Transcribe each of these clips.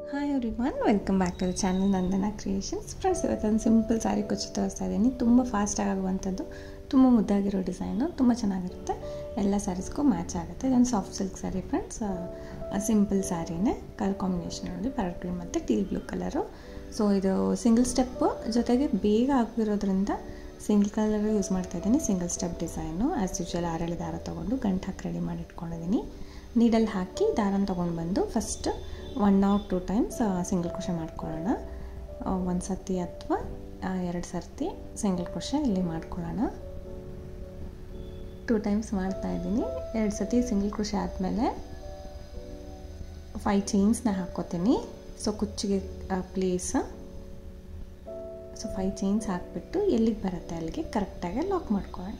hi everyone welcome back to the channel Nandana creations friends ಇವತ್ತೊಂದು simple sari ಕುಚ್ಚು ತೋರಿಸ್ತಾ ಇದ್ದೀನಿ ತುಂಬ ಫಾಸ್ಟಾಗಿ ಆಗುವಂಥದ್ದು ತುಂಬ ಮುದ್ದಾಗಿರೋ ಡಿಸೈನು ತುಂಬ ಚೆನ್ನಾಗಿರುತ್ತೆ ಎಲ್ಲ ಸ್ಯಾರೀಸ್ಗೂ ಮ್ಯಾಚ್ ಆಗುತ್ತೆ ಇದೊಂದು soft silk sari friends simple ಸ್ಯಾರಿನೇ ಕಲರ್ ಕಾಂಬಿನೇಷನ್ ನೋಡಿ ಪ್ಯಾರಟ್ ಗ್ರೀನ್ ಮತ್ತು ಟೀಲ್ ಬ್ಲೂ ಕಲರು ಸೊ ಇದು ಸಿಂಗಲ್ ಸ್ಟೆಪ್ಪು ಜೊತೆಗೆ ಬೇಗ ಆಗಿರೋದ್ರಿಂದ ಸಿಂಗಲ್ ಕಲರ್ ಯೂಸ್ ಮಾಡ್ತಾ ಇದ್ದೀನಿ single step design as usual ಆರೇಳು ದಾರ ತೊಗೊಂಡು ಗಂಟು ಹಾಕಿ ರೆಡಿ ಮಾಡಿ ಇಟ್ಕೊಂಡಿದ್ದೀನಿ ನೀಡಲ್ ಹಾಕಿ ದಾರನ ತೊಗೊಂಡು ಬಂದು first one or two times single crochet ಮಾಡ್ಕೊಳ್ಳೋಣ ಒಂದು ಸರ್ತಿ ಅಥವಾ ಎರಡು ಸರ್ತಿ ಸಿಂಗಲ್ ಕ್ರೋಶೆ ಇಲ್ಲಿ ಮಾಡ್ಕೊಳ್ಳೋಣ ಟೂ ಟೈಮ್ಸ್ ಮಾಡ್ತಾ ಇದ್ದೀನಿ ಎರಡು ಸರ್ತಿ ಸಿಂಗಲ್ ಕ್ರೋಶೆ ಆದಮೇಲೆ ಫೈವ್ ಚೈನ್ಸ್ನ ಹಾಕ್ಕೋತೀನಿ ಸೊ ಕುಚ್ಚಿಗೆ ಪ್ಲೇಸ್ ಸೊ ಫೈವ್ ಚೈನ್ಸ್ ಹಾಕ್ಬಿಟ್ಟು ಎಲ್ಲಿಗೆ ಬರುತ್ತೆ ಅಲ್ಲಿಗೆ ಕರೆಕ್ಟಾಗಿ ಲಾಕ್ ಮಾಡ್ಕೊಳ್ಳೋಣ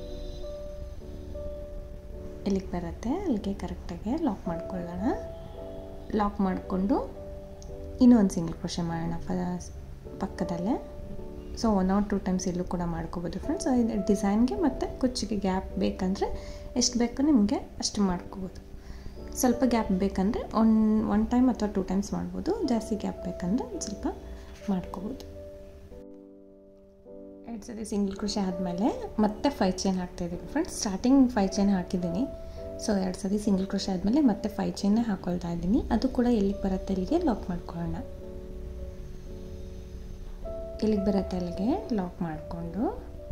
ಎಲ್ಲಿಗೆ ಬರುತ್ತೆ ಅಲ್ಲಿಗೆ ಕರೆಕ್ಟಾಗಿ ಲಾಕ್ ಮಾಡ್ಕೊಳ್ಳೋಣ ಲಾಕ್ ಮಾಡಿಕೊಂಡು ಇನ್ನೊಂದು ಸಿಂಗಲ್ ಕ್ರೋಶೆ ಮಾಡೋಣ ಪ ಪಕ್ಕದಲ್ಲೇ so one or two times ಇಲ್ಲೂ ಕೂಡ ಮಾಡ್ಕೋಬೋದು ಫ್ರೆಂಡ್ಸ್ ಡಿಸೈನ್ಗೆ ಮತ್ತು ಕುಚ್ಚಿಗೆ ಗ್ಯಾಪ್ ಬೇಕಂದರೆ ಎಷ್ಟು ಬೇಕೋ ನಿಮಗೆ ಅಷ್ಟು ಮಾಡ್ಕೋಬೋದು ಸ್ವಲ್ಪ ಗ್ಯಾಪ್ ಬೇಕಂದರೆ ಒನ್ ಒನ್ ಟೈಮ್ ಅಥವಾ ಟೂ ಟೈಮ್ಸ್ ಮಾಡ್ಬೋದು ಜಾಸ್ತಿ ಗ್ಯಾಪ್ ಬೇಕಂದರೆ ಒಂದು ಸ್ವಲ್ಪ ಮಾಡ್ಕೋಬೋದು ಎರಡು ಸತಿ ಸಿಂಗಲ್ ಕ್ರೋಶೆ ಆದಮೇಲೆ ಮತ್ತೆ ಫೈವ್ ಚೈನ್ ಹಾಕ್ತಾಯಿದ್ದೀನಿ ಫ್ರೆಂಡ್ಸ್ ಸ್ಟಾರ್ಟಿಂಗ್ ಫೈವ್ ಚೈನ್ ಹಾಕಿದ್ದೀನಿ ಸೊ ಎರಡು ಸತಿ ಸಿಂಗಲ್ ಕ್ರೋಶೆ ಆದಮೇಲೆ ಮತ್ತೆ ಫೈವ್ ಚೈನೇ ಹಾಕ್ಕೊಳ್ತಾ ಇದ್ದೀನಿ ಅದು ಕೂಡ ಎಲ್ಲಿಗೆ ಬರುತ್ತೆ ಅಲ್ಲಿಗೆ ಲಾಕ್ ಮಾಡ್ಕೊಳ್ಳೋಣ ಎಲ್ಲಿಗೆ ಬರುತ್ತೆ ಅಲ್ಲಿಗೆ ಲಾಕ್ ಮಾಡಿಕೊಂಡು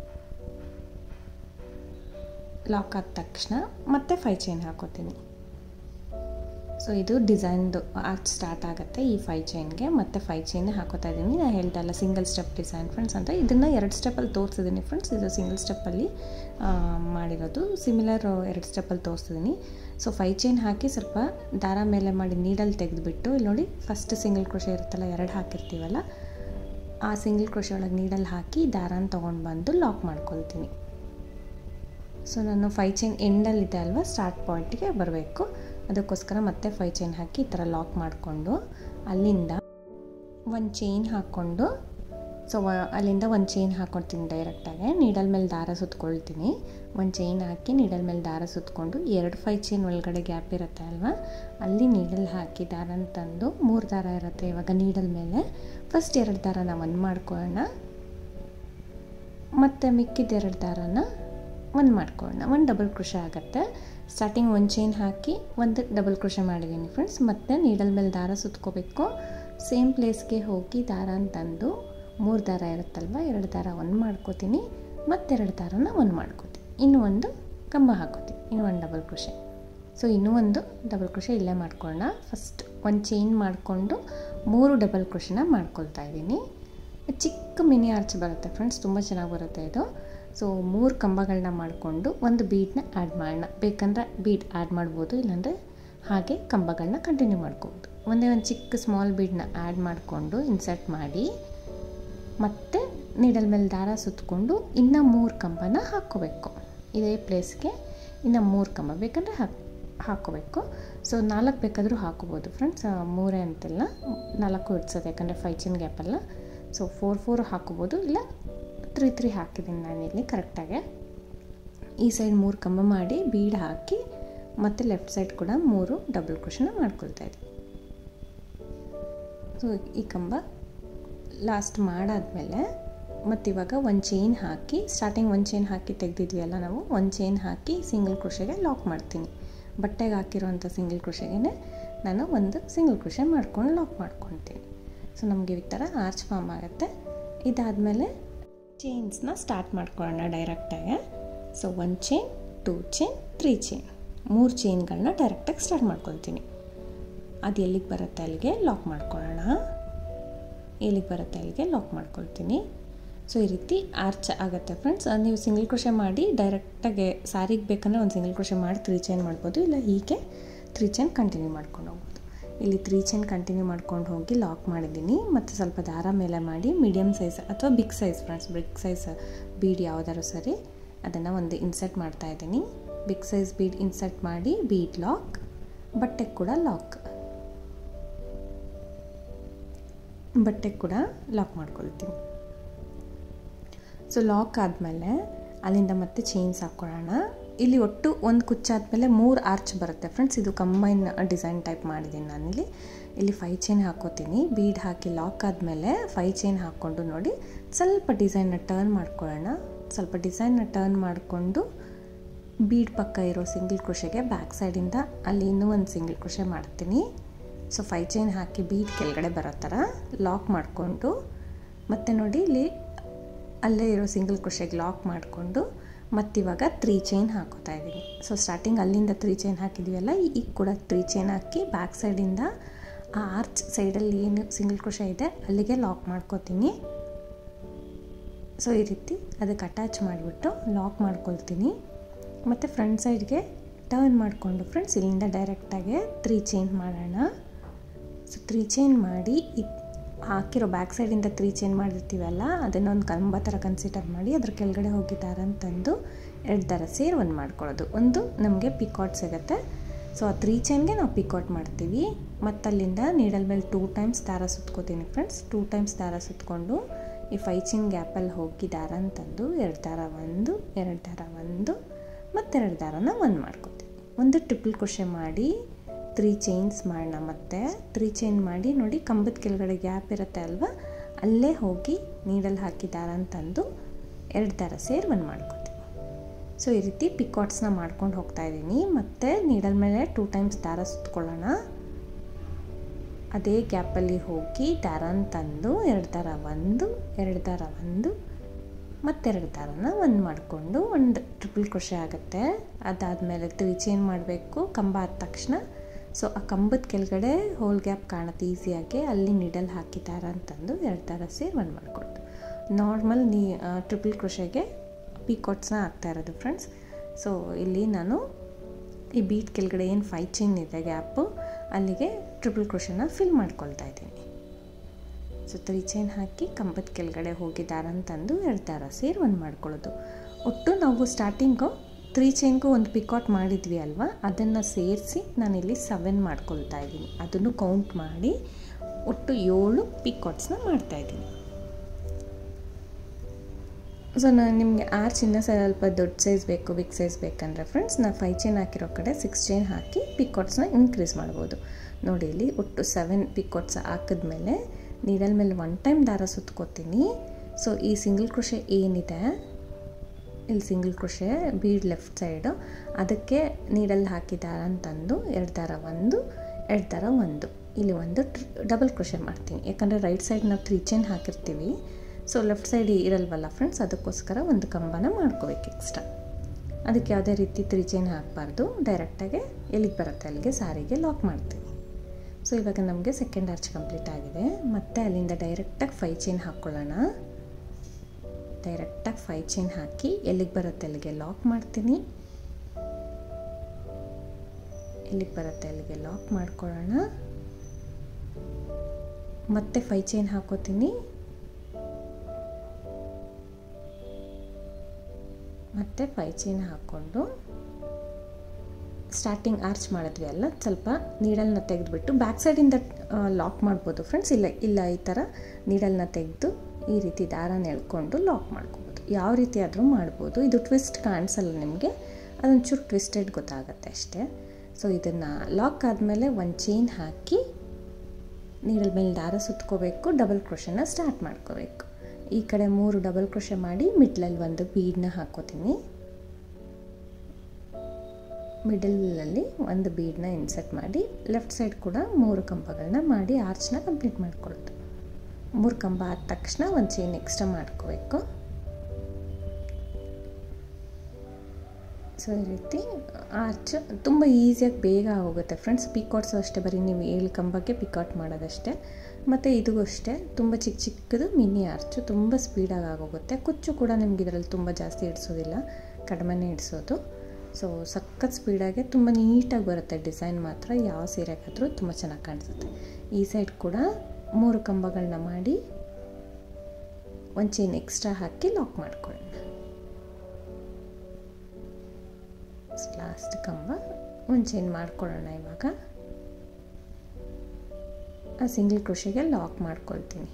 ಲಾಕ್ ಆದ ತಕ್ಷಣ ಮತ್ತೆ ಫೈವ್ ಚೈನ್ ಹಾಕೋತೀನಿ ಸೊ ಇದು ಡಿಸೈನ್ದು ಆರ್ಟ್ ಸ್ಟಾರ್ಟ್ ಆಗುತ್ತೆ ಈ ಫೈವ್ ಚೈನ್ಗೆ ಮತ್ತೆ ಫೈವ್ ಚೈನೇ ಹಾಕೋತಾ ಇದ್ದೀನಿ ನಾನು ಹೇಳ್ದಲ್ಲ ಸಿಂಗಲ್ ಸ್ಟೆಪ್ ಡಿಸೈನ್ ಫ್ರೆಂಡ್ಸ್ ಅಂತ ಇದನ್ನು ಎರಡು ಸ್ಟೆಪ್ಪಲ್ಲಿ ತೋರಿಸಿದ್ದೀನಿ ಫ್ರೆಂಡ್ಸ್ ಇದು ಸಿಂಗಲ್ ಸ್ಟೆಪ್ಪಲ್ಲಿ ಮಾಡಿರೋದು ಸಿಮಿಲರ್ ಎರಡು ಸ್ಟೆಪ್ಪಲ್ಲಿ ತೋರಿಸಿದ್ದೀನಿ ಸೊ ಫೈವ್ ಚೈನ್ ಹಾಕಿ ಸ್ವಲ್ಪ ದಾರ ಮೇಲೆ ಮಾಡಿ ನೀಡಲ್ಲಿ ತೆಗೆದುಬಿಟ್ಟು ಇಲ್ಲಿ ನೋಡಿ ಫಸ್ಟ್ ಸಿಂಗಲ್ ಕ್ರೋಶೆ ಇರುತ್ತಲ್ಲ ಎರಡು ಹಾಕಿರ್ತೀವಲ್ಲ ಆ ಸಿಂಗಲ್ ಕ್ರೋಶೆ ಒಳಗೆ ನೀಡಲ್ಲಿ ಹಾಕಿ ದಾರಾನ ತೊಗೊಂಡು ಬಂದು ಲಾಕ್ ಮಾಡ್ಕೊಳ್ತೀನಿ ಸೊ ನಾನು ಫೈವ್ ಚೈನ್ ಎಂಡಲ್ಲಿದೆ ಅಲ್ವಾ ಸ್ಟಾರ್ಟ್ ಪಾಯಿಂಟಿಗೆ ಬರಬೇಕು ಅದಕ್ಕೋಸ್ಕರ ಮತ್ತೆ ಫೈವ್ ಚೈನ್ ಹಾಕಿ ಈ ಥರ ಲಾಕ್ ಮಾಡಿಕೊಂಡು ಅಲ್ಲಿಂದ ಒಂದು ಚೈನ್ ಹಾಕ್ಕೊಂಡು ಸೊ ಅಲ್ಲಿಂದ ಒಂದು ಚೈನ್ ಹಾಕ್ಕೊಳ್ತೀನಿ ಡೈರೆಕ್ಟಾಗಿ ನೀಡಲ್ ಮೇಲೆ ದಾರ ಸುತ್ಕೊಳ್ತೀನಿ ಒಂದು ಚೈನ್ ಹಾಕಿ ನೀಡಲ್ ಮೇಲೆ ದಾರ ಸುತ್ಕೊಂಡು ಎರಡು ಫೈವ್ ಚೈನ್ ಒಳಗಡೆ ಗ್ಯಾಪ್ ಇರುತ್ತೆ ಅಲ್ವಾ ಅಲ್ಲಿ ನೀಡಲ್ ಹಾಕಿ ದಾರನ ತಂದು ಮೂರು ದಾರ ಇರುತ್ತೆ ಇವಾಗ ನೀಡಲ್ ಮೇಲೆ ಫಸ್ಟ್ ಎರಡು ದಾರನ ಒಂದು ಮಾಡ್ಕೊಳ್ಳೋಣ ಮತ್ತು ಮಿಕ್ಕಿದ ಎರಡು ದಾರನ ಒಂದು ಮಾಡ್ಕೊಳ್ಳೋಣ ಒಂದು ಡಬಲ್ ಕ್ರೋಶೆ ಆಗುತ್ತೆ ಸ್ಟಾರ್ಟಿಂಗ್ ಒಂದು ಚೈನ್ ಹಾಕಿ ಒಂದು ಡಬಲ್ ಕ್ರೋಶೆ ಮಾಡಿದ್ದೀನಿ ಫ್ರೆಂಡ್ಸ್ ಮತ್ತು ನೀಡಲ್ ಮೇಲೆ ದಾರ ಸುತ್ಕೋಬೇಕು ಸೇಮ್ ಪ್ಲೇಸ್ಗೆ ಹೋಗಿ ದಾರ ತಂದು ಮೂರು ದಾರ ಇರುತ್ತಲ್ವ ಎರಡು ದಾರ ಒಂದು ಮಾಡ್ಕೋತೀನಿ ಮತ್ತೆರಡು ದಾರನ ಒಂದು ಮಾಡ್ಕೋತೀನಿ ಇನ್ನೂ ಒಂದು ಕಂಬ ಹಾಕೋತೀನಿ ಇನ್ನೂ ಒಂದು ಡಬಲ್ ಕ್ರೋಶೆ ಸೊ ಇನ್ನೂ ಒಂದು ಡಬಲ್ ಕ್ರೋಶೆ ಇಲ್ಲೇ ಮಾಡ್ಕೊಳ್ಳೋಣ ಫಸ್ಟ್ ಒಂದು ಚೈನ್ ಮಾಡಿಕೊಂಡು ಮೂರು ಡಬಲ್ ಕ್ರೋಶೆನ ಮಾಡ್ಕೊಳ್ತಾ ಇದ್ದೀನಿ ಚಿಕ್ಕ ಮಿನಿ ಆರ್ಚ್ ಬರುತ್ತೆ ಫ್ರೆಂಡ್ಸ್ ತುಂಬ ಚೆನ್ನಾಗಿ ಬರುತ್ತೆ ಇದು ಸೊ ಮೂರು ಕಂಬಗಳನ್ನ ಮಾಡಿಕೊಂಡು ಒಂದು ಬೀಡನ್ನ ಆ್ಯಡ್ ಮಾಡೋಣ ಬೇಕಂದರೆ ಬೀಡ್ ಆ್ಯಡ್ ಮಾಡ್ಬೋದು ಇಲ್ಲಾಂದರೆ ಹಾಗೆ ಕಂಬಗಳನ್ನ ಕಂಟಿನ್ಯೂ ಮಾಡ್ಕೋಬೋದು ಒಂದೇ ಒಂದು ಚಿಕ್ಕ ಸ್ಮಾಲ್ ಬೀಡನ್ನ ಆ್ಯಡ್ ಮಾಡಿಕೊಂಡು ಇನ್ಸರ್ಟ್ ಮಾಡಿ ಮತ್ತು ನೀಡಲ್ ಮೇಲೆ ದಾರ ಸುತ್ತಕೊಂಡು ಇನ್ನೂ ಮೂರು ಕಂಬನ ಹಾಕ್ಕೋಬೇಕು ಇದೇ ಪ್ಲೇಸ್ಗೆ ಇನ್ನು ಮೂರು ಕಂಬ ಬೇಕಂದರೆ ಹಾಕಿ ಹಾಕ್ಕೋಬೇಕು ಸೊ ನಾಲ್ಕು ಬೇಕಾದರೂ ಹಾಕೋಬೋದು ಫ್ರೆಂಡ್ಸ್ ಮೂರೇ ಅಂತಿಲ್ಲ ನಾಲ್ಕು ಇಡ್ಸೋದು ಯಾಕಂದರೆ ಫೈವ್ ಚಿನ್ ಗ್ಯಾಪಲ್ಲ ಸೊ ಫೋರ್ ಫೋರ್ ಹಾಕೋಬೋದು ಇಲ್ಲ ತ್ರೀ ತ್ರೀ ಹಾಕಿದ್ದೀನಿ ನಾನಿಲ್ಲಿ ಕರೆಕ್ಟಾಗಿ ಈ ಸೈಡ್ ಮೂರು ಕಂಬ ಮಾಡಿ ಬೀಡ್ ಹಾಕಿ ಮತ್ತು ಲೆಫ್ಟ್ ಸೈಡ್ ಕೂಡ ಮೂರು ಡಬಲ್ ಕ್ರೋಶನ ಮಾಡ್ಕೊಳ್ತಾ ಇದ್ದೀನಿ ಸೊ ಈ ಕಂಬ ಲಾಸ್ಟ್ ಮಾಡಾದಮೇಲೆ ಮತ್ತು ಇವಾಗ ಒಂದು ಚೈನ್ ಹಾಕಿ ಸ್ಟಾರ್ಟಿಂಗ್ ಒಂದು ಚೈನ್ ಹಾಕಿ ತೆಗೆದಿದ್ವಿ ಅಲ್ಲ ನಾವು ಒಂದು ಚೈನ್ ಹಾಕಿ ಸಿಂಗಲ್ ಕ್ರೋಶೆಗೆ ಲಾಕ್ ಮಾಡ್ತೀನಿ ಬಟ್ಟೆಗೆ ಹಾಕಿರೋಂಥ ಸಿಂಗಲ್ ಕ್ರೋಶೆಗೆ ನಾನು ಒಂದು ಸಿಂಗಲ್ ಕ್ರೋಶೆ ಮಾಡ್ಕೊಂಡು ಲಾಕ್ ಮಾಡ್ಕೊತೀನಿ ಸೊ ನಮಗೆ ಈ ಥರ ಆರ್ಚ್ ಫಾರ್ಮ್ ಆಗುತ್ತೆ ಇದಾದಮೇಲೆ ಚೈನ್ಸ್ನ ಸ್ಟಾರ್ಟ್ ಮಾಡ್ಕೊಳ್ಳೋಣ ಡೈರೆಕ್ಟಾಗಿ so one chain two chain three chain ಮೂರು ಚೈನ್ಗಳನ್ನ ಡೈರೆಕ್ಟಾಗಿ ಸ್ಟಾರ್ಟ್ ಮಾಡ್ಕೊಳ್ತೀನಿ ಅದು ಎಲ್ಲಿಗೆ ಬರುತ್ತೆ ಅಲ್ಲಿಗೆ ಲಾಕ್ ಮಾಡ್ಕೊಳ್ಳೋಣ ಎಲ್ಲಿಗೆ ಬರುತ್ತೆ ಅಲ್ಲಿಗೆ ಲಾಕ್ ಮಾಡ್ಕೊಳ್ತೀನಿ ಸೊ ಈ ರೀತಿ ಆರ್ಚ್ ಆಗುತ್ತೆ ಫ್ರೆಂಡ್ಸ್ ನೀವು ಸಿಂಗಲ್ ಕ್ರೋಶೆ ಮಾಡಿ ಡೈರೆಕ್ಟಾಗಿ ಸ್ಯಾರಿಗೆ ಬೇಕಂದರೆ ಒಂದು ಸಿಂಗಲ್ ಕ್ರೋಶೆ ಮಾಡಿ ತ್ರೀ ಚೈನ್ ಮಾಡ್ಬೋದು ಇಲ್ಲ ಹೀಗೆ ತ್ರೀ ಚೈನ್ ಕಂಟಿನ್ಯೂ ಮಾಡ್ಕೊಂಡು ಹೋಗ್ಬೋದು ಇಲ್ಲಿ ತ್ರೀ ಚೈನ್ ಕಂಟಿನ್ಯೂ ಮಾಡ್ಕೊಂಡು ಹೋಗಿ ಲಾಕ್ ಮಾಡಿದ್ದೀನಿ ಮತ್ತು ಸ್ವಲ್ಪ ದಾರ ಮೇಲೆ ಮಾಡಿ ಮೀಡಿಯಮ್ ಸೈಜ್ ಅಥವಾ big size friends big size bead ಯಾವುದಾದ್ರು ಸರಿ ಅದನ್ನು ಒಂದು ಇನ್ಸರ್ಟ್ ಮಾಡ್ತಾ ಇದ್ದೀನಿ ಬಿಗ್ ಸೈಜ್ ಬೀಡ್ ಇನ್ಸರ್ಟ್ ಮಾಡಿ ಬೀಡ್ ಲಾಕ್ ಬಟ್ಟೆಗೆ ಕೂಡ ಲಾಕ್ ಬಟ್ಟೆಗೆ ಕೂಡ ಲಾಕ್ ಮಾಡ್ಕೊಳ್ತೀನಿ ಸೊ ಲಾಕ್ ಆದಮೇಲೆ ಅಲ್ಲಿಂದ ಮತ್ತೆ ಚೈನ್ಸ್ ಹಾಕ್ಕೊಳ್ಳೋಣ ಇಲ್ಲಿ ಒಟ್ಟು ಒಂದು ಕುಚ್ಚಾದ್ಮೇಲೆ ಮೂರು ಆರ್ಚ್ ಬರುತ್ತೆ ಫ್ರೆಂಡ್ಸ್ ಇದು ಕಂಬೈನ್ ಡಿಸೈನ್ ಟೈಪ್ ಮಾಡಿದ್ದೀನಿ ನಾನಿಲ್ಲಿ ಇಲ್ಲಿ ಫೈ ಚೈನ್ ಹಾಕೋತೀನಿ ಬೀಡ್ ಹಾಕಿ ಲಾಕ್ ಆದಮೇಲೆ ಫೈ ಚೈನ್ ಹಾಕ್ಕೊಂಡು ನೋಡಿ ಸ್ವಲ್ಪ ಡಿಸೈನ್ನ ಟರ್ನ್ ಮಾಡ್ಕೊಳ್ಳೋಣ ಸ್ವಲ್ಪ ಡಿಸೈನ್ನ ಟರ್ನ್ ಮಾಡಿಕೊಂಡು ಬೀಡ್ ಪಕ್ಕ ಇರೋ ಸಿಂಗಲ್ ಕ್ರೋಶೆಗೆ ಬ್ಯಾಕ್ ಸೈಡಿಂದ ಅಲ್ಲಿ ಇನ್ನೂ ಒಂದು ಸಿಂಗಲ್ ಕ್ರೋಶೆ ಮಾಡ್ತೀನಿ ಸೊ ಫೈ ಚೈನ್ ಹಾಕಿ ಬೀಡ್ ಕೆಳಗಡೆ ಬರೋ ಥರ ಲಾಕ್ ಮಾಡಿಕೊಂಡು ಮತ್ತು ನೋಡಿ ಇಲ್ಲಿ ಅಲ್ಲೇ ಇರೋ ಸಿಂಗಲ್ ಕ್ರೋಶೆಗೆ ಲಾಕ್ ಮಾಡಿಕೊಂಡು ಮತ್ತಿವಾಗ ತ್ರೀ ಚೈನ್ ಹಾಕೋತಾ ಇದ್ದೀನಿ ಸೊ ಸ್ಟಾರ್ಟಿಂಗ್ ಅಲ್ಲಿಂದ ತ್ರೀ ಚೈನ್ ಹಾಕಿದ್ದೀವಲ್ಲ ಈಗ ಕೂಡ ತ್ರೀ ಚೈನ್ ಹಾಕಿ ಬ್ಯಾಕ್ ಸೈಡಿಂದ ಆ ಆರ್ಚ್ ಸೈಡಲ್ಲಿ ಏನು ಸಿಂಗಲ್ ಕ್ರೋಶ ಇದೆ ಅಲ್ಲಿಗೆ ಲಾಕ್ ಮಾಡ್ಕೋತೀನಿ ಸೊ ಈ ರೀತಿ ಅದಕ್ಕೆ ಅಟ್ಯಾಚ್ ಮಾಡಿಬಿಟ್ಟು ಲಾಕ್ ಮಾಡ್ಕೊಳ್ತೀನಿ ಮತ್ತು ಫ್ರಂಟ್ ಸೈಡ್ಗೆ ಟರ್ನ್ ಮಾಡಿಕೊಂಡು ಫ್ರೆಂಡ್ಸ್ ಇಲ್ಲಿಂದ ಡೈರೆಕ್ಟಾಗಿ ತ್ರೀ ಚೈನ್ ಮಾಡೋಣ ಸೊ ತ್ರೀ ಚೈನ್ ಮಾಡಿ ಈ ಹಾಕಿರೋ ಬ್ಯಾಕ್ ಸೈಡಿಂದ ತ್ರೀ ಚೈನ್ ಮಾಡಿರ್ತೀವಲ್ಲ ಅದನ್ನೊಂದು ಕಂಬ ಥರ ಕನ್ಸಿಡರ್ ಮಾಡಿ ಅದ್ರ ಕೆಳಗಡೆ ಹೋಗಿದ್ದಾರೆ ಅಂತಂದು ಎರಡು ಥರ ಸೇರಿ ಒಂದು ಮಾಡ್ಕೊಳ್ಳೋದು ಒಂದು ನಮಗೆ ಪಿಕಾಟ್ ಸಿಗುತ್ತೆ ಸೊ ಆ ತ್ರೀ ಚೈನ್ಗೆ ನಾವು ಪಿಕಾಟ್ ಮಾಡ್ತೀವಿ ಮತ್ತು ಅಲ್ಲಿಂದ ನೀಡಲ್ ಮೇಲೆ ಟೂ ಟೈಮ್ಸ್ ದಾರ ಸುತ್ಕೋತೀನಿ ಫ್ರೆಂಡ್ಸ್ ಟೂ ಟೈಮ್ಸ್ ದಾರ ಸುತ್ಕೊಂಡು ಈ ಫೈ ಚೈನ್ ಗ್ಯಾಪಲ್ಲಿ ಹೋಗಿ ದಾರ ಅಂತಂದು ಎರಡು ದಾರ ಒಂದು ಎರಡು ದಾರ ಒಂದು ಮತ್ತೆರಡು ದಾರನ ಒಂದು ಮಾಡ್ಕೋತೀನಿ ಒಂದು ಟ್ರಿಪಲ್ ಕ್ರೋಶೆ ಮಾಡಿ ತ್ರೀ ಚೈನ್ಸ್ ಮಾಡೋಣ ಮತ್ತೆ ತ್ರೀ ಚೈನ್ ಮಾಡಿ ನೋಡಿ ಕಂಬದ ಕೆಳಗಡೆ ಗ್ಯಾಪ್ ಇರುತ್ತೆ ಅಲ್ವಾ ಅಲ್ಲೇ ಹೋಗಿ ನೀಡಲ್ಲಿ ಹಾಕಿ ದಾರ ಅಂತಂದು ಎರಡು ದಾರ ಸೇರಿ ಒಂದು ಮಾಡ್ಕೋತೀನಿ ಸೊ ಈ ರೀತಿ ಪಿಕಾಟ್ಸ್ನ ಮಾಡ್ಕೊಂಡು ಹೋಗ್ತಾ ಇದ್ದೀನಿ ಮತ್ತು ನೀಡಲ್ ಮೇಲೆ ಟೂ ಟೈಮ್ಸ್ ದಾರ ಸುತ್ಕೊಳ್ಳೋಣ ಅದೇ ಗ್ಯಾಪಲ್ಲಿ ಹೋಗಿ ದಾರನ ತಂದು ಎರಡು ದಾರ ಒಂದು ಎರಡು ದಾರ ಒಂದು ಮತ್ತೆರಡು ದಾರನ ಒಂದು ಮಾಡಿಕೊಂಡು ಒಂದು ಟ್ರಿಪಲ್ ಕ್ರೋಶೆ ಆಗುತ್ತೆ ಅದಾದಮೇಲೆ ತ್ರೀ ಚೈನ್ ಮಾಡಬೇಕು ಕಂಬ ಆದ ತಕ್ಷಣ ಸೊ ಆ ಕಂಬದ ಕೆಳಗಡೆ ಹೋಲ್ ಗ್ಯಾಪ್ ಕಾಣುತ್ತೆ ಈಸಿಯಾಗಿ ಅಲ್ಲಿ ನಿಡಲ್ ಹಾಕಿ ದಾರ ಅಂತಂದು ಎರಡು ದಾರ ಸೇರಿ ಒಂದು ಮಾಡಿಕೊಡ್ತು ನಾರ್ಮಲ್ ನೀ ಟ್ರಿಪಲ್ ಕ್ರೋಶೆಗೆ ಪೀಕಾಟ್ಸ್ನ ಹಾಕ್ತಾ ಇರೋದು ಫ್ರೆಂಡ್ಸ್ ಸೊ ಇಲ್ಲಿ ನಾನು ಈ ಬೀಟ್ ಕೆಳಗಡೆ ಏನು ಫೈ ಚೈನ್ ಇದೆ ಗ್ಯಾಪು ಅಲ್ಲಿಗೆ ಟ್ರಿಪಲ್ ಕ್ರೋಶನ ಫಿಲ್ ಮಾಡ್ಕೊಳ್ತಾ ಇದ್ದೀನಿ ಸೊ ತ್ರೀ ಚೈನ್ ಹಾಕಿ ಕಂಬದ ಕೆಳಗಡೆ ಹೋಗಿ ದಾರ ಅಂತಂದು ಎರಡು ದಾರ ಸೇರಿ ಒಂದು ಮಾಡ್ಕೊಳ್ಳೋದು ಒಟ್ಟು ನಾವು ಸ್ಟಾರ್ಟಿಂಗು ತ್ರೀ ಚೈನ್ಗೂ ಒಂದು ಪಿಕಾಟ್ ಮಾಡಿದ್ವಿ ಅಲ್ವಾ ಅದನ್ನು ಸೇರಿಸಿ ನಾನಿಲ್ಲಿ ಸೆವೆನ್ ಮಾಡ್ಕೊಳ್ತಾ ಇದ್ದೀನಿ ಅದನ್ನು ಕೌಂಟ್ ಮಾಡಿ ಒಟ್ಟು ಏಳು ಪಿಕಾಟ್ಸ್ನ ಮಾಡ್ತಾಯಿದ್ದೀನಿ ಸೊ ನಾನು ನಿಮಗೆ ಆರ್ಚ್ ಇನ್ನೂ ಸ್ವಲ್ಪ ದೊಡ್ಡ ಸೈಜ್ ಬೇಕು ಬಿಗ್ ಸೈಜ್ ಬೇಕಂದರೆ ಫ್ರೆಂಡ್ಸ್ ನಾನು ಫೈ ಚೈನ್ ಹಾಕಿರೋ ಕಡೆ ಸಿಕ್ಸ್ ಚೈನ್ ಹಾಕಿ ಪಿಕಾಟ್ಸ್ನ ಇನ್ಕ್ರೀಸ್ ಮಾಡ್ಬೋದು ನೋಡಿ ಇಲ್ಲಿ ಒಟ್ಟು ಸೆವೆನ್ ಪಿಕಾಟ್ಸ್ ಹಾಕಿದ್ಮೇಲೆ ನೀಡಲ್ ಮೇಲೆ ಒನ್ ಟೈಮ್ ದಾರ ಸುತ್ಕೋತೀನಿ ಸೊ ಈ ಸಿಂಗಲ್ ಕ್ರೋಶೆ ಏನಿದೆ ಇಲ್ಲಿ single crochet bead left side ಅದಕ್ಕೆ ನೀಡಲ್ಲಿ ಹಾಕಿ ದಾರ ಅಂತಂದು ಎರಡು ದಾರ ಒಂದು ಎರಡು ದಾರ ಒಂದು ಇಲ್ಲಿ ಒಂದು ಡಬಲ್ ಕ್ರೋಶೆ ಮಾಡ್ತೀನಿ ಯಾಕಂದರೆ ರೈಟ್ ಸೈಡ್ ನಾವು ತ್ರೀ ಚೈನ್ ಹಾಕಿರ್ತೀವಿ ಸೊ ಲೆಫ್ಟ್ ಸೈಡ್ ಇರಲ್ವಲ್ಲ ಫ್ರೆಂಡ್ಸ್ ಅದಕ್ಕೋಸ್ಕರ ಒಂದು ಕಂಬನ ಮಾಡ್ಕೋಬೇಕು ಎಕ್ಸ್ಟ್ರಾ ಅದಕ್ಕೆ ಯಾವುದೇ ರೀತಿ ತ್ರೀ ಚೈನ್ ಹಾಕಬಾರ್ದು ಡೈರೆಕ್ಟಾಗಿ ಎಲ್ಲಿಗೆ ಬರುತ್ತೆ ಅಲ್ಲಿಗೆ ಸಾರಿಗೆ ಲಾಕ್ ಮಾಡ್ತೀವಿ ಸೊ ಇವಾಗ ನಮಗೆ ಸೆಕೆಂಡ್ ಆರ್ಚ್ ಕಂಪ್ಲೀಟ್ ಆಗಿದೆ ಮತ್ತು ಅಲ್ಲಿಂದ ಡೈರೆಕ್ಟಾಗಿ ಫೈ ಚೈನ್ ಹಾಕ್ಕೊಳ್ಳೋಣ ಡೈರೆಕ್ಟಾಗಿ ಫೈ ಚೈನ್ ಹಾಕಿ ಎಲ್ಲಿಗೆ ಬರುತ್ತೆ ಅಲ್ಲಿಗೆ ಲಾಕ್ ಮಾಡ್ತೀನಿ ಎಲ್ಲಿಗೆ ಬರುತ್ತೆ ಅಲ್ಲಿಗೆ ಲಾಕ್ ಮಾಡ್ಕೊಳ್ಳೋಣ ಮತ್ತೆ ಫೈ ಚೈನ್ ಹಾಕೋತೀನಿ ಮತ್ತು ಫೈ ಚೈನ್ ಹಾಕ್ಕೊಂಡು ಸ್ಟಾರ್ಟಿಂಗ್ ಆರ್ಚ್ ಮಾಡಿದ್ವಿ ಅಲ್ಲ ಸ್ವಲ್ಪ ನೀಡಲ್ನ ತೆಗೆದುಬಿಟ್ಟು ಬ್ಯಾಕ್ ಸೈಡಿಂದ ಲಾಕ್ ಮಾಡ್ಬೋದು ಫ್ರೆಂಡ್ಸ್ ಇಲ್ಲ ಇಲ್ಲ ಈ ಥರ ನೀಡಲ್ನ ತೆಗೆದು ಈ ರೀತಿ ದಾರನ ಎಳ್ಕೊಂಡು ಲಾಕ್ ಮಾಡ್ಕೋಬೋದು ಯಾವ ರೀತಿ ಆದರೂ ಮಾಡ್ಬೋದು ಇದು ಟ್ವಿಸ್ಟ್ ಕಾಣಿಸಲ್ಲ ನಿಮಗೆ ಅದೊಂಚೂರು ಟ್ವಿಸ್ಟೆಡ್ ಗೊತ್ತಾಗುತ್ತೆ ಅಷ್ಟೇ ಸೊ ಇದನ್ನು ಲಾಕ್ ಆದಮೇಲೆ ಒಂದು ಚೈನ್ ಹಾಕಿ ನೀಡಲ್ ಮೇಲೆ ದಾರ ಸುತ್ಕೋಬೇಕು ಡಬಲ್ ಕ್ರೋಶನ ಸ್ಟಾರ್ಟ್ ಮಾಡ್ಕೋಬೇಕು ಈ ಕಡೆ ಮೂರು ಡಬಲ್ ಕ್ರೋಶೆ ಮಾಡಿ ಮಿಡ್ಲಲ್ಲಿ ಒಂದು ಬೀಡನ್ನ ಹಾಕೋತೀನಿ ಮಿಡಲಲ್ಲಿ ಒಂದು ಬೀಡನ್ನ ಇನ್ಸರ್ಟ್ ಮಾಡಿ ಲೆಫ್ಟ್ ಸೈಡ್ ಕೂಡ ಮೂರು ಕಂಬಗಳನ್ನ ಮಾಡಿ ಆರ್ಚ್ನ ಕಂಪ್ಲೀಟ್ ಮಾಡ್ಕೊಳ್ಳೋದು ಮೂರು ಕಂಬ ಆದ ತಕ್ಷಣ ಒಂದು ಚೈನ್ ಎಕ್ಸ್ಟ್ರಾ ಮಾಡ್ಕೋಬೇಕು ಸೊ ಈ ರೀತಿ ಆರ್ಚ್ ತುಂಬ ಈಸಿಯಾಗಿ ಬೇಗ ಹೋಗುತ್ತೆ ಫ್ರೆಂಡ್ಸ್ ಪಿಕಾಟ್ಸು ಅಷ್ಟೇ ಬರೀ ನೀವು ಏಳು ಕಂಬಕ್ಕೆ ಪಿಕಾಟ್ ಮಾಡೋದಷ್ಟೇ ಮತ್ತು ಇದು ಅಷ್ಟೇ ತುಂಬ ಚಿಕ್ಕ ಚಿಕ್ಕದು ಮಿನಿ ಆರ್ಚು ತುಂಬ ಸ್ಪೀಡಾಗಿ ಆಗೋಗುತ್ತೆ ಕುಚ್ಚು ಕೂಡ ನಿಮ್ಗೆ ಇದರಲ್ಲಿ ತುಂಬ ಜಾಸ್ತಿ ಇಡಿಸೋದಿಲ್ಲ ಕಡಿಮೆನೇ ಇಡಿಸೋದು ಸೊ ಸಖತ್ ಸ್ಪೀಡಾಗಿ ತುಂಬ ನೀಟಾಗಿ ಬರುತ್ತೆ ಡಿಸೈನ್ ಮಾತ್ರ ಯಾವ ಸೀರೆಗಾದರೂ ತುಂಬ ಚೆನ್ನಾಗಿ ಕಾಣಿಸುತ್ತೆ ಈ ಸೈಡ್ ಕೂಡ ಮೂರು ಕಂಬಗಳನ್ನ ಮಾಡಿ ಒಂದು ಚೈನ್ ಎಕ್ಸ್ಟ್ರಾ ಹಾಕಿ ಲಾಕ್ ಮಾಡ್ಕೊಳ್ಳೋಣ ಲಾಸ್ಟ್ ಕಂಬ ಒಂದು ಚೈನ್ ಮಾಡ್ಕೊಳ್ಳೋಣ ಇವಾಗ ಆ ಸಿಂಗಲ್ ಕ್ರೋಶೆಗೆ ಲಾಕ್ ಮಾಡ್ಕೊಳ್ತೀನಿ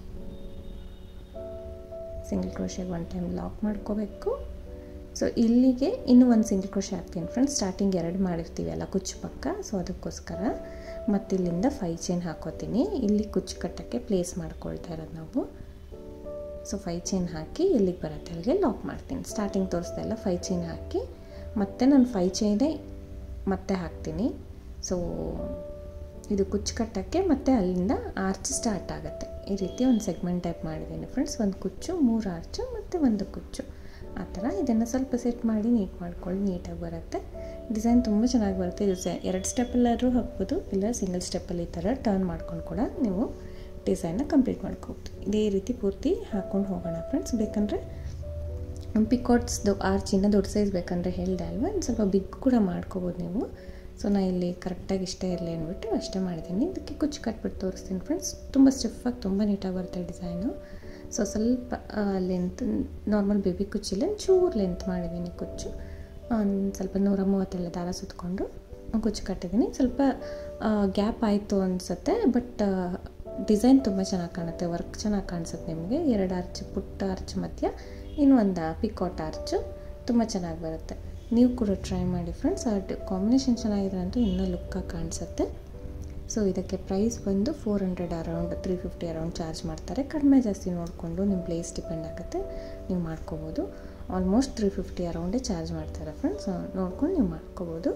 ಸಿಂಗಲ್ ಕ್ರೋಶೆಗೆ ಒನ್ ಟೈಮ್ ಲಾಕ್ ಮಾಡ್ಕೋಬೇಕು ಸೊ ಇಲ್ಲಿಗೆ ಇನ್ನೂ ಒಂದು ಸಿಂಗಲ್ ಕ್ರೋಶೆ ಹಾಕ್ತೀನಿ ಫ್ರೆಂಡ್ಸ್ ಸ್ಟಾರ್ಟಿಂಗ್ ಎರಡು ಮಾಡಿರ್ತೀವಿ ಅಲ್ಲ ಕುಚ್ಚು ಪಕ್ಕ ಸೊ ಅದಕ್ಕೋಸ್ಕರ ಮತ್ತು ಇಲ್ಲಿಂದ ಫೈ ಚೈನ್ ಹಾಕೋತೀನಿ ಇಲ್ಲಿ ಕುಚ್ಚು ಕಟ್ಟಕ್ಕೆ ಪ್ಲೇಸ್ ಮಾಡ್ಕೊಳ್ತಾ ಇರೋದು ನಾವು ಸೊ ಫೈ ಚೈನ್ ಹಾಕಿ ಎಲ್ಲಿಗೆ ಬರುತ್ತೆ ಅಲ್ಲಿಗೆ ಲಾಕ್ ಮಾಡ್ತೀನಿ ಸ್ಟಾರ್ಟಿಂಗ್ ತೋರಿಸ್ದೆ ಎಲ್ಲ ಫೈ ಚೈನ್ ಹಾಕಿ ಮತ್ತೆ ನಾನು ಫೈ ಚೈನೇ ಮತ್ತೆ ಹಾಕ್ತೀನಿ ಸೊ ಇದು ಕುಚ್ಚು ಕಟ್ಟಕ್ಕೆ ಮತ್ತು ಅಲ್ಲಿಂದ ಆರ್ಚ್ ಸ್ಟಾರ್ಟ್ ಆಗುತ್ತೆ ಈ ರೀತಿ ಒಂದು ಸೆಗ್ಮೆಂಟ್ ಟೈಪ್ ಮಾಡಿದ್ದೀನಿ ಫ್ರೆಂಡ್ಸ್ ಒಂದು ಕುಚ್ಚು ಮೂರು ಆರ್ಚು ಮತ್ತು ಒಂದು ಕುಚ್ಚು ಆ ಥರ ಇದನ್ನು ಸ್ವಲ್ಪ ಸೆಟ್ ಮಾಡಿ ನೀಟ್ ಮಾಡ್ಕೊಳ್ಳಿ ನೀಟಾಗಿ ಬರುತ್ತೆ ಡಿಸೈನ್ ತುಂಬ ಚೆನ್ನಾಗಿ ಬರುತ್ತೆ ಇದು ಸ ಎರಡು ಸ್ಟೆಪ್ಪಲ್ಲಾದರೂ ಹಾಕ್ಬೋದು ಇಲ್ಲ ಸಿಂಗಲ್ ಸ್ಟೆಪ್ಪಲ್ಲಿ ಈ ಥರ ಟರ್ನ್ ಮಾಡ್ಕೊಂಡು ಕೂಡ ನೀವು ಡಿಸೈನ್ನ ಕಂಪ್ಲೀಟ್ ಮಾಡ್ಕೋಬೋದು ಇದೇ ರೀತಿ ಪೂರ್ತಿ ಹಾಕ್ಕೊಂಡು ಹೋಗೋಣ ಫ್ರೆಂಡ್ಸ್ ಬೇಕಂದರೆ ಪಿಕಾಟ್ಸ್ದು ಆರ್ಚಿನ ದೊಡ್ಡ ಸೈಜ್ ಬೇಕಂದರೆ ಹೇಳಿದೆ ಅಲ್ವಾ ಒಂದು ಸ್ವಲ್ಪ ಬಿಗ್ ಕೂಡ ಮಾಡ್ಕೋಬೋದು ನೀವು ಸೊ ನಾನು ಇಲ್ಲಿ ಕರೆಕ್ಟಾಗಿ ಇಷ್ಟೇ ಇರಲಿ ಅಂದ್ಬಿಟ್ಟು ಅಷ್ಟೇ ಮಾಡಿದ್ದೀನಿ ಇದಕ್ಕೆ ಕುಚ್ಚು ಕಟ್ಬಿಟ್ಟು ತೋರಿಸ್ತೀನಿ ಫ್ರೆಂಡ್ಸ್ ತುಂಬ ಸ್ಟಿಫಾಗಿ ತುಂಬ ನೀಟಾಗಿ ಬರುತ್ತೆ ಡಿಸೈನು ಸೊ ಸ್ವಲ್ಪ ಲೆಂತ್ ನಾರ್ಮಲ್ ಬೇಬಿ ಕುಚ್ಚಿಲ್ಲ ಚೂರು ಲೆಂತ್ ಮಾಡಿದ್ದೀನಿ ಕುಚ್ಚು ಒಂದು ಸ್ವಲ್ಪ ನೂರ ಮೂವತ್ತೆಲ್ಲ ದಾರ ಸುತ್ತಕೊಂಡು ಕುಚ್ಚು ಕಟ್ಟಿದ್ದೀನಿ ಸ್ವಲ್ಪ ಗ್ಯಾಪ್ ಆಯಿತು ಅನಿಸುತ್ತೆ ಬಟ್ ಡಿಸೈನ್ ತುಂಬ ಚೆನ್ನಾಗಿ ಕಾಣುತ್ತೆ ವರ್ಕ್ ಚೆನ್ನಾಗಿ ಕಾಣಿಸುತ್ತೆ ನಿಮಗೆ ಎರಡು ಆರ್ಚ್ ಪುಟ್ಟ ಆರ್ಚ್ ಮಧ್ಯ ಇನ್ನೊಂದು ಪಿಕಾಟ್ ಆರ್ಚು ತುಂಬ ಚೆನ್ನಾಗಿ ಬರುತ್ತೆ ನೀವು ಕೂಡ ಟ್ರೈ ಮಾಡಿ ಫ್ರೆಂಡ್ಸ್ ಆ ಕಾಂಬಿನೇಷನ್ ಚೆನ್ನಾಗಿದೆ ಅಂತೂ ಇನ್ನೂ ಲುಕ್ಕಾಗಿ ಕಾಣಿಸುತ್ತೆ ಸೊ ಇದಕ್ಕೆ ಪ್ರೈಸ್ ಬಂದು four hundred around three fifty around charge ಮಾಡ್ತಾರೆ ಕಡಿಮೆ ಜಾಸ್ತಿ ನೋಡಿಕೊಂಡು ನಿಮ್ಮ ಪ್ಲೇಸ್ ಡಿಪೆಂಡ್ ಆಗುತ್ತೆ ನೀವು ಮಾಡ್ಕೋಬೋದು ಆಲ್ಮೋಸ್ಟ್ ತ್ರೀ ಫಿಫ್ಟಿ ಅರೌಂಡೇ ಚಾರ್ಜ್ ಮಾಡ್ತಾರೆ ಫ್ರೆಂಡ್ಸ್ ನೋಡ್ಕೊಂಡು ನೀವು ಮಾಡ್ಕೋಬೋದು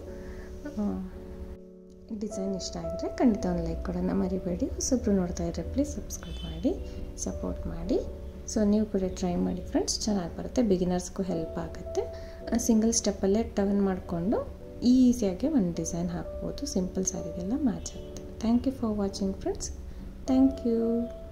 ಡಿಸೈನ್ ಇಷ್ಟ ಆಗಿದ್ರೆ ಖಂಡಿತ ಒಂದು ಲೈಕ್ ಕೊಡೋಣ ಮರಿಬೇಡಿ ಹೊಸೊಬ್ರು ನೋಡ್ತಾ ಇದ್ದರೆ ಪ್ಲೀಸ್ ಸಬ್ಸ್ಕ್ರೈಬ್ ಮಾಡಿ ಸಪೋರ್ಟ್ ಮಾಡಿ ಸೊ ನೀವು ಕೂಡ ಟ್ರೈ ಮಾಡಿ ಫ್ರೆಂಡ್ಸ್ ಚೆನ್ನಾಗಿ ಬರುತ್ತೆ ಬಿಗಿನರ್ಸ್ಗೂ ಹೆಲ್ಪ್ ಆಗುತ್ತೆ ಸಿಂಗಲ್ ಸ್ಟೆಪ್ಪಲ್ಲೇ ಟರ್ನ್ ಮಾಡಿಕೊಂಡು ಈಸಿಯಾಗಿ ಒಂದು ಡಿಸೈನ್ ಹಾಕ್ಬೋದು ಸಿಂಪಲ್ ಸ್ಯಾರಿಗೆಲ್ಲ ಮ್ಯಾಚ್ ಆಗುತ್ತೆ thank you for watching friends thank you